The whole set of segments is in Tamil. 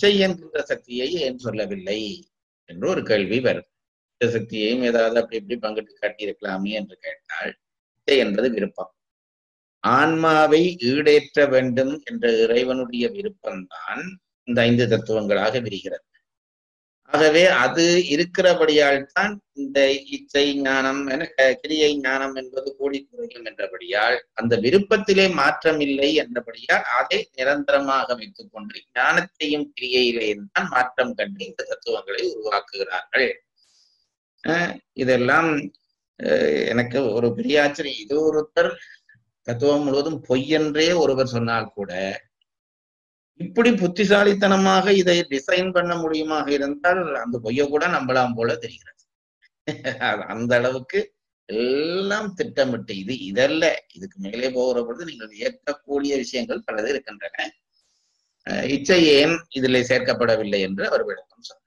இச்சை என்கின்ற சக்தியை ஏன் சொல்லவில்லை என்று ஒரு கேள்வி வரும் இந்த சக்தியையும் ஏதாவது அப்படி இப்படி பங்கிட்டு காட்டியிருக்கலாமே என்று கேட்டால் இச்சை என்பது விருப்பம் ஆன்மாவை ஈடேற்ற வேண்டும் என்ற இறைவனுடைய விருப்பம்தான் இந்த ஐந்து தத்துவங்களாக விரிகிறது ஆகவே அது இருக்கிறபடியால் தான் இந்த இச்சை ஞானம் என க- கிரியை ஞானம் என்பது கூடி குறையும் என்றபடியால் அந்த விருப்பத்திலே மாற்றம் இல்லை என்றபடியால் அதை நிரந்தரமாக வைத்துக் கொண்டு ஞானத்தையும் கிரியையிலேயும் தான் மாற்றம் கண்டு இந்த தத்துவங்களை உருவாக்குகிறார்கள் அஹ் இதெல்லாம் அஹ் எனக்கு ஒரு பெரிய ஆச்சரியம் இது ஒருத்தர் தத்துவம் முழுவதும் பொய்யென்றே ஒருவர் சொன்னால் கூட இப்படி புத்திசாலித்தனமாக இதை டிசைன் பண்ண முடியுமாக இருந்தால் அந்த பொய்ய கூட நம்பலாம் போல தெரிகிறது அது அந்த அளவுக்கு எல்லாம் திட்டமிட்டு இது இதல்ல இதுக்கு மேலே போகிற பொழுது நீங்கள் ஏற்கக்கூடிய விஷயங்கள் பலது இருக்கின்றன அஹ் இச்சை ஏன் இதில் சேர்க்கப்படவில்லை என்று அவர் விளக்கம் சொன்னார்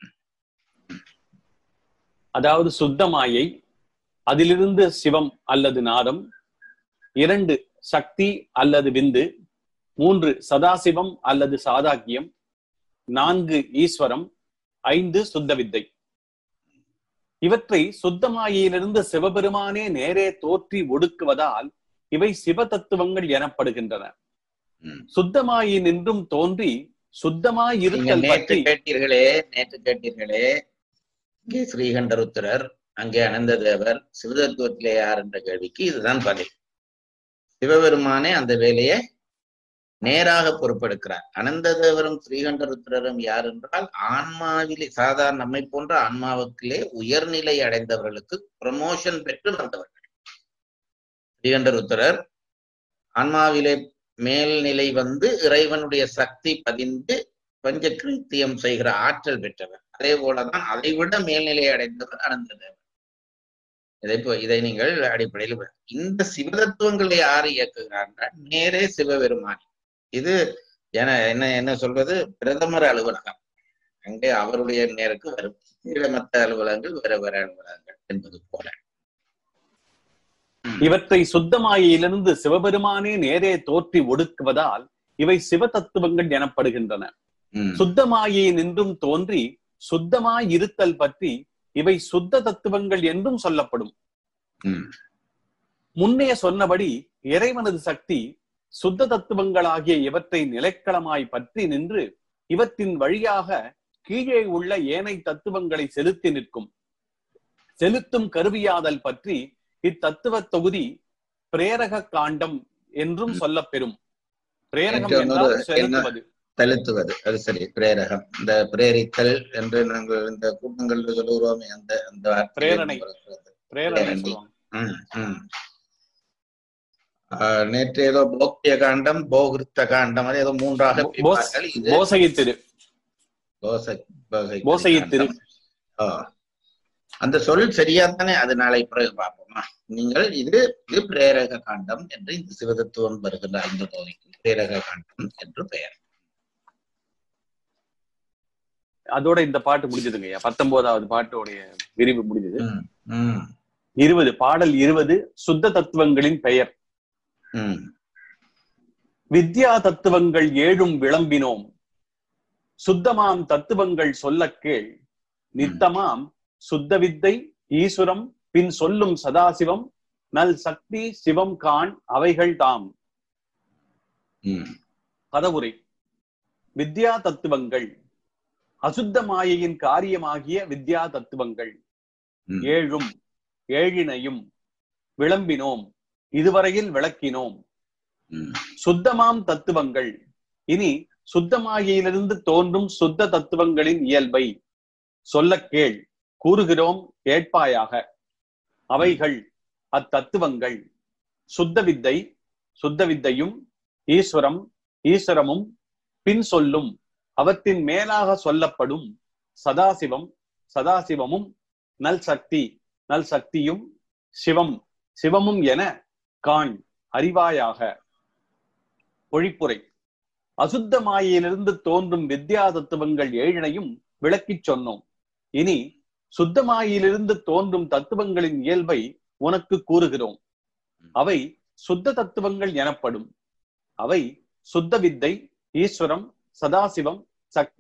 அதாவது சுத்த மாயை அதிலிருந்து சிவம் அல்லது நாதம் இரண்டு சக்தி அல்லது விந்து மூன்று சதாசிவம் அல்லது சாதாக்கியம் நான்கு ஈஸ்வரம் ஐந்து சுத்த வித்தை இவற்றை சுத்தமாயிலிருந்து சிவபெருமானே நேரே தோற்றி ஒடுக்குவதால் இவை சிவ தத்துவங்கள் எனப்படுகின்றன ம். சுத்தமாயி நின்றும் தோன்றி சுத்தமாய் நீங்க இருத்தல் நேற்று பற்றி கேட்டீர்களே நேற்று கேட்டீர்களே இங்கே ஸ்ரீகண்டருத்திரர் அங்கே அனந்ததேவர் சிவதத்துவத்திலே யார் என்ற கேள்விக்கு இதுதான் பதில் சிவபெருமானே அந்த வேலையை நேராக பொறுப்பெடுக்கிறார் அனந்ததேவரும் ஸ்ரீகண்டருத்திரரும் யார் என்றால் ஆன்மாவிலே சாதாரண நம்மை போன்ற ஆன்மாவுக்கிலே உயர்நிலை அடைந்தவர்களுக்கு ப்ரமோஷன் பெற்று வந்தவர்கள் ஸ்ரீகண்டருத்திரர் ஆன்மாவிலே மேல்நிலை வந்து இறைவனுடைய சக்தி பதிந்து பஞ்ச கிருத்தியம் செய்கிற ஆற்றல் பெற்றவர் அதே போலதான் அதை விட மேல்நிலை அடைந்தவர் அனந்ததேவர் இதை இப்போ இதை நீங்கள் அடிப்படையில் ப- இந்த சிவதத்துவங்களை யார் இயக்குகிறார்கள் நேரே சிவபெருமான் இது என என்ன என்ன சொல்வது பிரதமர் அலுவலகம் அங்கே அவருடைய நேருக்கு வரும் கீழே மற்ற அலுவலகங்கள் வேற வேற அலுவலகங்கள் என்பது போல இவற்றை சுத்தமாயிலிருந்து சிவபெருமானே நேரே தோற்றி ஒடுக்குவதால் இவை சிவ தத்துவங்கள் எனப்படுகின்றன ம், சுத்தமாயை நின்றும் தோன்றி சுத்தமாய் இருத்தல் பற்றி இவை சுத்த தத்துவங்கள் என்றும் சொல்லப்படும் ம், முன்னே சொன்னபடி இறைவனது சக்தி சுத்த தத்துவங்களாகிய இவற்றை நிலைக்களமாய் பற்றி நின்று இவற்றின் வழியாக கீழே உள்ள ஏனை தத்துவங்களை செலுத்தி நிற்கும் செலுத்தும் கருவியாதல் பற்றி இத்தத்துவ தொகுதி பிரேரக காண்டம் என்றும் சொல்லப்பெறும் பிரேரகம் நேற்று என்றால் இன்னொரு- செலுத்துவது செலுத்துவது அது சரி பிரேரகம் இந்த பிரேரித்தல் என்று நாங்கள் இந்த கூட்டங்களில் சொல்லுகிறோமே அந்த அந்த வார்த்தை பிரேரணை. வருகிறது. பிரேரணை பிரேரணை. சொல்லுவாங்க ம், ம். ஆஹ், நேற்று ஏதோ போக்கிய காண்டம் போகிருத்த காண்டம் அது ஏதோ மூன்றாக போஸ்- பிரிப்பார்கள். இது போசகித்திரு போசை போசை போசையித்திரு. காண்டம். ஆ. அந்த சொல் சரியா தானே அது நாளை பிறகு பார்ப்போமா நீங்கள் இது இது பிரேரக காண்டம் என்று இந்த சிவதத்துவம் வருகின்ற ஐந்து பகுதிக்கு பிரேரக காண்டம் என்று பெயர் அதோட இந்த பாட்டு முடிஞ்சதுங்கய்யா பத்தொன்பதாவது பாட்டோடைய விரிவு முடிஞ்சது ம், ம், இருபது பாடல் இருபது சுத்த தத்துவங்களின் பெயர் ம். வித்யா தத்துவங்கள் ஏழும் விளம்பினோம் சுத்தமாம் தத்துவங்கள் சொல்லக் கேள் நித்தமாம் சுத்த வித்தை ஈசுரம் பின் சொல்லும் சதாசிவம் நல் சக்தி சிவம் கான் அவைகள் தாம் ம், பதவுரை வித்யா தத்துவங்கள் அசுத்த மாயையின் காரியமாகிய வித்யா தத்துவங்கள் ம். ஏழும் ஏழினையும் விளம்பினோம் இதுவரையில் விளக்கினோம் ம், சுத்தமாம் தத்துவங்கள் இனி சுத்தமாகியிலிருந்து தோன்றும் சுத்த தத்துவங்களின் இயல்பை சொல்லக் கேள் கூறுகிறோம் கேட்பாயாக அவைகள் அத்தத்துவங்கள் சுத்த வித்தை சுத்த வித்தையும் ஈஸ்வரம் ஈஸ்வரமும் பின் சொல்லும் அவற்றின் மேலாக சொல்லப்படும் சதாசிவம் சதாசிவமும் நல் சக்தி நல் சக்தியும் சிவம் சிவமும் என காண் அறிவாயாக பொழிப்புரை அசுத்த மாயையிலிருந்து தோன்றும் வித்யா தத்துவங்கள் ஏழினையும் விளக்கிச் சொன்னோம் இனி சுத்த மாயையிலிருந்து தோன்றும் தத்துவங்களின் இயல்பை உனக்கு கூறுகிறோம் அவை சுத்த தத்துவங்கள் எனப்படும் அவை சுத்த வித்தை ஈஸ்வரம் சதாசிவம் சக்தி